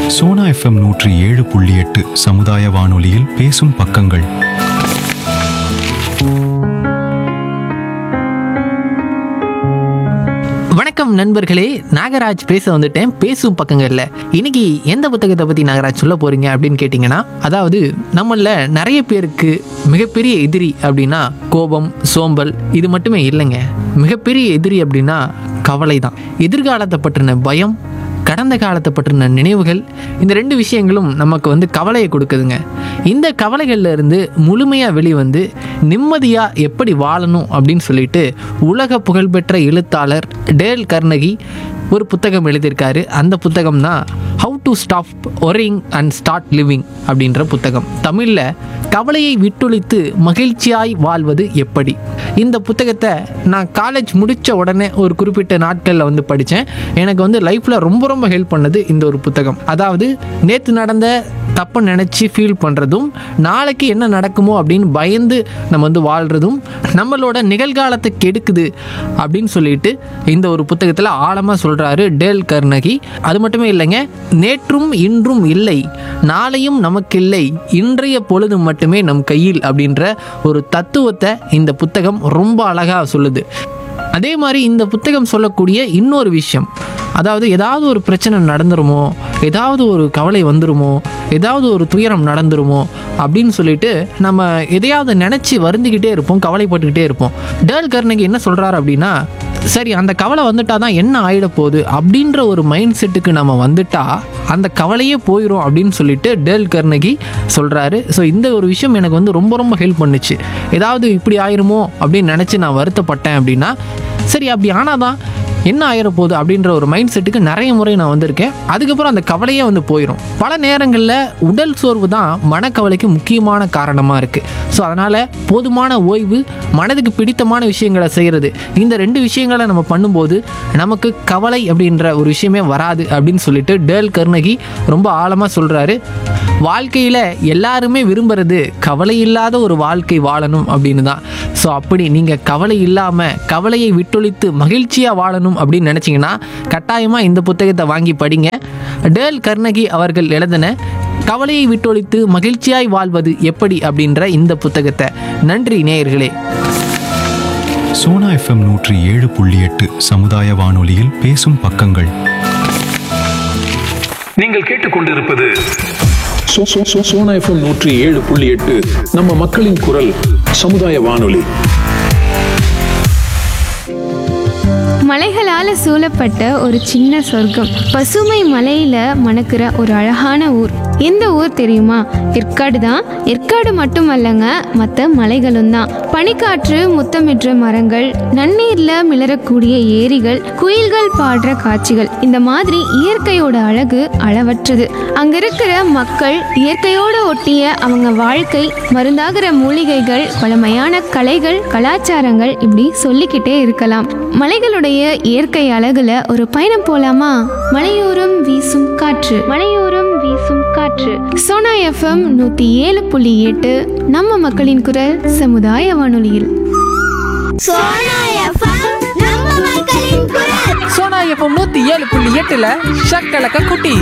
Sona FM நூற்றி ஏழு புள்ளி எட்டு சமுதாய வானொலியில் பேசும் பக்கங்கள் வணக்கம் நண்பர்களே நாகராஜ் பேச வந்துட்டேன் பேசும் பக்கங்கள்ல இன்னைக்கு எந்த புத்தகத்தை பத்தி நாகராஜ் சொல்ல போறீங்க அப்படின்னு கேட்டிங்கன்னா அதாவது நம்மள நிறைய பேருக்கு மிகப்பெரிய எதிரி அப்படின்னா கோபம் சோம்பல் இது மட்டுமே இல்லைங்க மிகப்பெரிய எதிரி அப்படின்னா கவலை தான் எதிர்காலத்தை பற்றின பயம் கடந்த காலத்தை பற்றின நினைவுகள் இந்த ரெண்டு விஷயங்களும் நமக்கு வந்து கவலையை கொடுக்குதுங்க இந்த கவலைகள்ல இருந்து முழுமையாக வெளிவந்து நிம்மதியாக எப்படி வாழணும் அப்படின்னு சொல்லிட்டு உலக புகழ்பெற்ற எழுத்தாளர் டேல் கர்னகி ஒரு புத்தகம் எழுதியிருக்காரு அந்த புத்தகம் தான் how to stop worrying and start living அப்படின்ற புத்தகம் தமிழில் கவலையை விட்டொழித்து மகிழ்ச்சியாய் வாழ்வது எப்படி இந்த புத்தகத்தை நான் காலேஜ் முடித்த உடனே ஒரு குறிப்பிட்ட நாட்களில் வந்து படித்தேன் எனக்கு வந்து லைஃப்பில் ரொம்ப ரொம்ப ஹெல்ப் பண்ணது இந்த ஒரு புத்தகம் அதாவது நேற்று நடந்த தப்பை நினச்சி ஃபீல் பண்ணுறதும் நாளைக்கு என்ன நடக்குமோ அப்படின்னு பயந்து நம்ம வந்து வாழ்கிறதும் நம்மளோட நிகழ்காலத்தை கெடுக்குது அப்படின்னு சொல்லிட்டு இந்த ஒரு புத்தகத்தில் ஆழமாக சொல்கிறாரு டேல் கர்னகி அது மட்டுமே இல்லைங்க நேற்றும் இன்றும் இல்லை நாளையும் நமக்கில்லை இன்றைய பொழுது மட்டுமே நம் கையில் அப்படின்ற ஒரு தத்துவத்தை இந்த புத்தகம் ரொம்ப அழகாக சொல்லுது அதே மாதிரி இந்த புத்தகம் சொல்லக்கூடிய இன்னொரு விஷயம் அதாவது ஏதாவது ஒரு பிரச்சனை நடந்துருமோ ஏதாவது ஒரு கவலை வந்துருமோ ஏதாவது ஒரு துயரம் நடந்துருமோ அப்படின்னு சொல்லிட்டு நம்ம எதையாவது நினச்சி வருந்திக்கிட்டே இருப்போம் கவலைப்பட்டுக்கிட்டே இருப்போம் டேல் கர்னகி என்ன சொல்கிறாரு அப்படின்னா சரி அந்த கவலை வந்துட்டா தான் என்ன ஆயிட போகுது அப்படின்ற ஒரு மைண்ட் செட்டுக்கு நம்ம வந்துட்டா அந்த கவலையே போயிடும் அப்படின்னு சொல்லிட்டு டேல் கர்னகி சொல்கிறாரு ஸோ இந்த ஒரு விஷயம் எனக்கு வந்து ரொம்ப ரொம்ப ஹெல்ப் பண்ணுச்சு ஏதாவது இப்படி ஆயிருமோ அப்படின்னு நினச்சி நான் வருத்தப்பட்டேன் அப்படின்னா சரி அப்படி ஆனாதான் என்ன ஆயிர போகுது அப்படின்ற ஒரு மைண்ட் செட்டுக்கு நிறைய முறை நான் வந்திருக்கேன் அதுக்கப்புறம் அந்த கவலையே வந்து போயிடும் பல நேரங்களில் உடல் சோர்வு தான் மனக்கவலைக்கு முக்கியமான காரணமாக இருக்குது ஸோ அதனால் போதுமான ஓய்வு மனதுக்கு பிடித்தமான விஷயங்களை செய்கிறது இந்த ரெண்டு விஷயங்களை நம்ம பண்ணும்போது நமக்கு கவலை அப்படின்ற ஒரு விஷயமே வராது அப்படின்னு சொல்லிட்டு டேல் கர்னகி ரொம்ப ஆழமாக சொல்கிறாரு வாழ்க்கையில் எல்லாருமே விரும்புறது கவலை இல்லாத ஒரு வாழ்க்கை வாழணும் அப்படின்னு தான் ஸோ அப்படி நீங்கள் கவலை இல்லாமல் கவலையை விட்டொழித்து மகிழ்ச்சியாக வாழணும் அப்படின்னு நினச்சிங்கன்னா கட்டாயமாக இந்த புத்தகத்தை வாங்கி படிங்க டேல் கர்னகி அவர்கள் எழுதின கவலையை விட்டொழித்து மகிழ்ச்சியாய் வாழ்வது எப்படி அப்படின்ற இந்த புத்தகத்தை நன்றி நேயர்களே சோனா எஃப்எம் நூற்றி ஏழு புள்ளி எட்டு சமுதாய வானொலியில் பேசும் பக்கங்கள் நீங்கள் கேட்டுக்கொண்டிருப்பது சோ- சோ- சோ- சோனா எஃப்எம் நூற்றி ஏழு புள்ளி எட்டு நம்ம மக்களின் குரல் சமுதாய வானொலி மலைகளால சூழப்பட்ட ஒரு சின்ன சொர்க்கம் பசுமை மலையில மணக்கிற ஒரு அழகான ஊர் எந்த ஊர் தெரியுமா ஏற்காடு தான் ஏற்காடு மட்டுமல்லங்க மற்ற மலைகளும் தான் பனிக்காற்று முத்தமிடுற மரங்கள் நன்னீர்ல மிளறக்கூடிய ஏரிகள் குயில்கள் பாடுற காட்சிகள் இந்த மாதிரி இயற்கையோட அழகு அளவற்றது அங்க இருக்கிற மக்கள் இயற்கையோட ஒட்டிய அவங்க வாழ்க்கை மருந்தாகிற மூலிகைகள் பழமையான கலைகள் கலாச்சாரங்கள் இப்படி சொல்லிக்கிட்டே இருக்கலாம் மலைகளுடைய இயற்கை அழகுல ஒரு பயணம் போலாமா மலையோரம் வீசும் காற்று மலையோரம் வீசும் காற்று சோனா எஃப்எம் நூத்தி ஏழு புள்ளி எட்டு நம்ம மக்களின் குரல் சமுதாய வானொலியில் சோனா எஃப்எம் நம்ம மக்களின் குரல் சோனா எஃப்எம் நூற்றி ஏழு புள்ளி எட்டில் ஷக்கலக்க குட்டி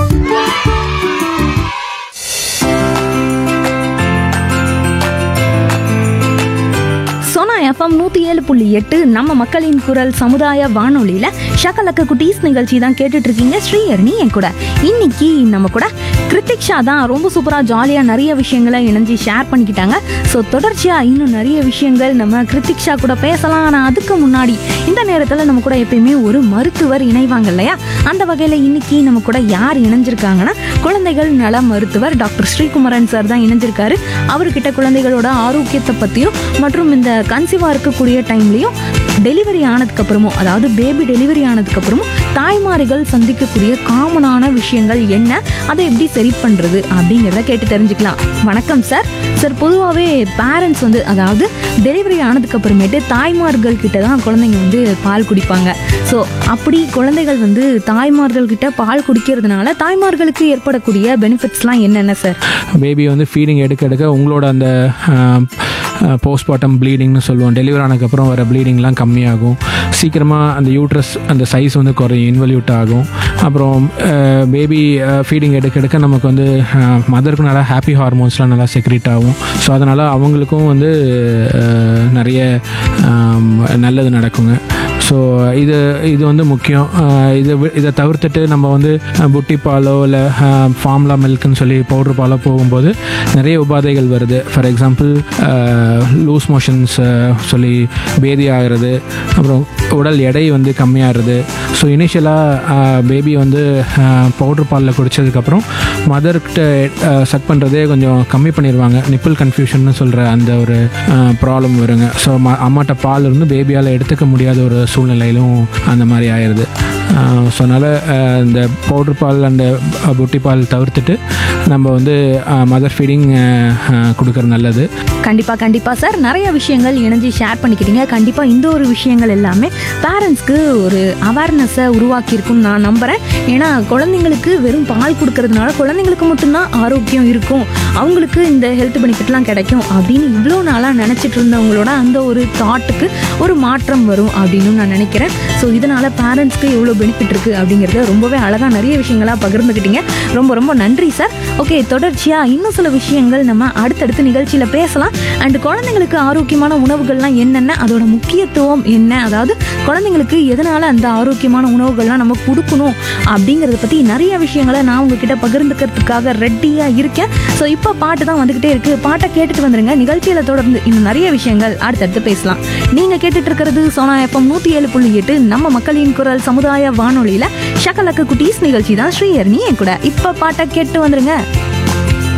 சோனா எஃப்எம் நூற்றி ஏழு புள்ளி எட்டு நம்ம மக்களின் குரல் சமுதாய வானொலியில் ஷக்கலக்க குட்டீஸ் நிகழ்ச்சி தான் கேட்டுட்டு இருக்கீங்க ஸ்ரீஹரணி என் கூட இன்னைக்கு நம்ம கூட கிருத்திக் ஷா தான் ரொம்ப சூப்பராக ஜாலியாக நிறைய விஷயங்களை இணைஞ்சு ஷேர் பண்ணிக்கிட்டாங்க ஸோ தொடர்ச்சியாக இன்னும் நிறைய விஷயங்கள் நம்ம கிருத்திக் ஷா கூட பேசலாம் ஆனால் அதுக்கு முன்னாடி இந்த நேரத்தில் நம்ம கூட எப்பயுமே ஒரு மருத்துவர் இணைவாங்க இல்லையா அந்த வகையில் இன்னைக்கு நம்ம கூட யார் இணைஞ்சிருக்காங்கன்னா குழந்தைகள் நல மருத்துவர் டாக்டர் ஸ்ரீகுமரன் சார் தான் இணைஞ்சிருக்காரு அவர்கிட்ட குழந்தைகளோட ஆரோக்கியத்தை பற்றியும் மற்றும் இந்த கன்சீவாக இருக்கக்கூடிய டைம்லையும் டெலிவரி ஆனதுக்கப்புறமும் அதாவது பேபி டெலிவரி ஆனதுக்கப்புறமும் தாய்மார்கள் சந்திக்கக்கூடிய காமனான விஷயங்கள் என்ன அதை எப்படி சரி பண்ணுறது அப்படிங்கிறத கேட்டு தெரிஞ்சுக்கலாம் வணக்கம் சார் சார் பொதுவாகவே பேரண்ட்ஸ் வந்து அதாவது டெலிவரி ஆனதுக்கப்புறமேட்டு தாய்மார்கள் கிட்ட தான் குழந்தைங்க வந்து பால் குடிப்பாங்க ஸோ அப்படி குழந்தைகள் வந்து தாய்மார்கள் கிட்ட பால் குடிக்கிறதுனால தாய்மார்களுக்கு ஏற்படக்கூடிய பெனிஃபிட்ஸ்லாம் என்னென்ன சார் பேபி வந்து ஃபீடிங் எடுக்க எடுக்க உங்களோட அந்த போஸ்ட்மார்ட்டம் ப்ளீடிங்னு சொல்லுவாங்க சொல்லுவோம் டெலிவரி ஆனதுக்கப்புறம் வர ப்ளீடிங்லாம் கம்மியாகும் சீக்கிரமாக அந்த யூட்ரஸ் அந்த சைஸ் வந்து குறையும் இன்வல்யூட் ஆகும் அப்புறம் பேபி ஃபீடிங் எடுக்க எடுக்க நமக்கு வந்து மதருக்கு நல்லா ஹாப்பி ஹார்மோன்ஸ்லாம் நல்லா செக்ரேட் ஆகும் ஸோ அதனால் அவங்களுக்கும் வந்து அஹ், நிறைய ஆம், நல்லது நடக்குங்க ஸோ இது இது வந்து முக்கியம் அஹ், இது வி- இதை தவிர்த்துட்டு நம்ம வந்து அஹ், புட்டி பாலோ இல்லை ஃபார்ம்லா மில்க்னு சொல்லி பவுடர் பாலோ போகும்போது நிறைய உபாதைகள் வருது ஃபார் எக்ஸாம்பிள் லூஸ் மோஷன்ஸ் சொல்லி பேதி ஆகிறது அப்புறம் உடல் எடை வந்து கம்மியாகிறது ஸோ இனிஷியலாக பேபி வந்து பவுடர் பாலில் குடித்ததுக்கப்புறம் மதர்கிட்ட செட் பண்ணுறதே கொஞ்சம் கம்மி பண்ணிடுவாங்க நிப்பிள் கன்ஃபியூஷன்னு சொல்கிற அந்த ஒரு ப்ராப்ளம் வருங்க ஸோ அம்மாட்ட பால் இருந்து பேபியால் எடுத்துக்க முடியாத ஒரு சூழ்நிலையிலும் அந்த மாதிரி ஆயிடுது ஸோ அதனால் இந்த பவுடர் பால் அண்ட் புட்டி பால் தவிர்த்துட்டு நம்ம வந்து மதர் ஃபீடிங் கொடுக்கறது நல்லது கண்டிப்பாக கண்டிப்பாக சார் நிறைய விஷயங்கள் இணைஞ்சு ஷேர் பண்ணிக்கிட்டீங்க கண்டிப்பாக இந்த ஒரு விஷயங்கள் எல்லாமே பேரண்ட்ஸ்க்கு ஒரு அவேர்னஸை உருவாக்கியிருக்கும்னு நான் நம்புகிறேன் ஏன்னா குழந்தைங்களுக்கு வெறும் பால் கொடுக்கறதுனால குழந்தைங்களுக்கு மட்டும்தான் ஆரோக்கியம் இருக்கும் அவங்களுக்கு இந்த ஹெல்த் பெனிஃபிட்லாம் கிடைக்கும் அப்படின்னு இவ்வளோ நாளாக நினச்சிட்டு இருந்தவங்களோட அந்த ஒரு தாட்டுக்கு ஒரு மாற்றம் வரும் அப்படின்னு நான் நினைக்கிறேன் ஸோ இதனால் பேரண்ட்ஸ்க்கு எவ்வளோ பெனிஃபிட் இருக்குது அப்படிங்கிறத ரொம்பவே அழகாக நிறைய விஷயங்களாக பகிர்ந்துக்கிட்டீங்க ரொம்ப ரொம்ப நன்றி சார் ஓகே தொடர்ச்சியாக இன்னும் சில விஷயங்கள் நம்ம அடுத்தடுத்த நிகழ்ச்சியில் பேசலாம் அண்ட் குழந்தைங்களுக்கு ஆரோக்கியமான உணவுகள்லாம் என்னென்ன அதோட முக்கியத்துவம் என்ன அதாவது குழந்தைங்களுக்கு எதனால் அந்த ஆரோக்கியமான உணவுகள்லாம் நம்ம கொடுக்கணும் அப்படிங்கிறத பற்றி நிறைய விஷயங்களை நான் உங்ககிட்ட பகிர்ந்துக்கிறதுக்காக ரெடியாக இருக்கேன் ஸோ இப்போ பாட்டு தான் வந்துக்கிட்டே இருக்குது பாட்டை கேட்டுட்டு வந்துருங்க நிகழ்ச்சியில் தொடர்ந்து இன்னும் நிறைய விஷயங்கள் அடுத்தடுத்து பேசலாம் நீங்கள் கேட்டுட்டு இருக்கிறது சோனா எஃப்எம் நூற்றி ஏழு புள்ளி எட்டு நம்ம மக்களின் குரல் சமுதாய வானொலியில் ஷக்கலக்க குட்டீஸ் நிகழ்ச்சி தான் ஸ்ரீஹர்னி என் கூட இப்போ பாட்டை கேட்டு வந்துருங்க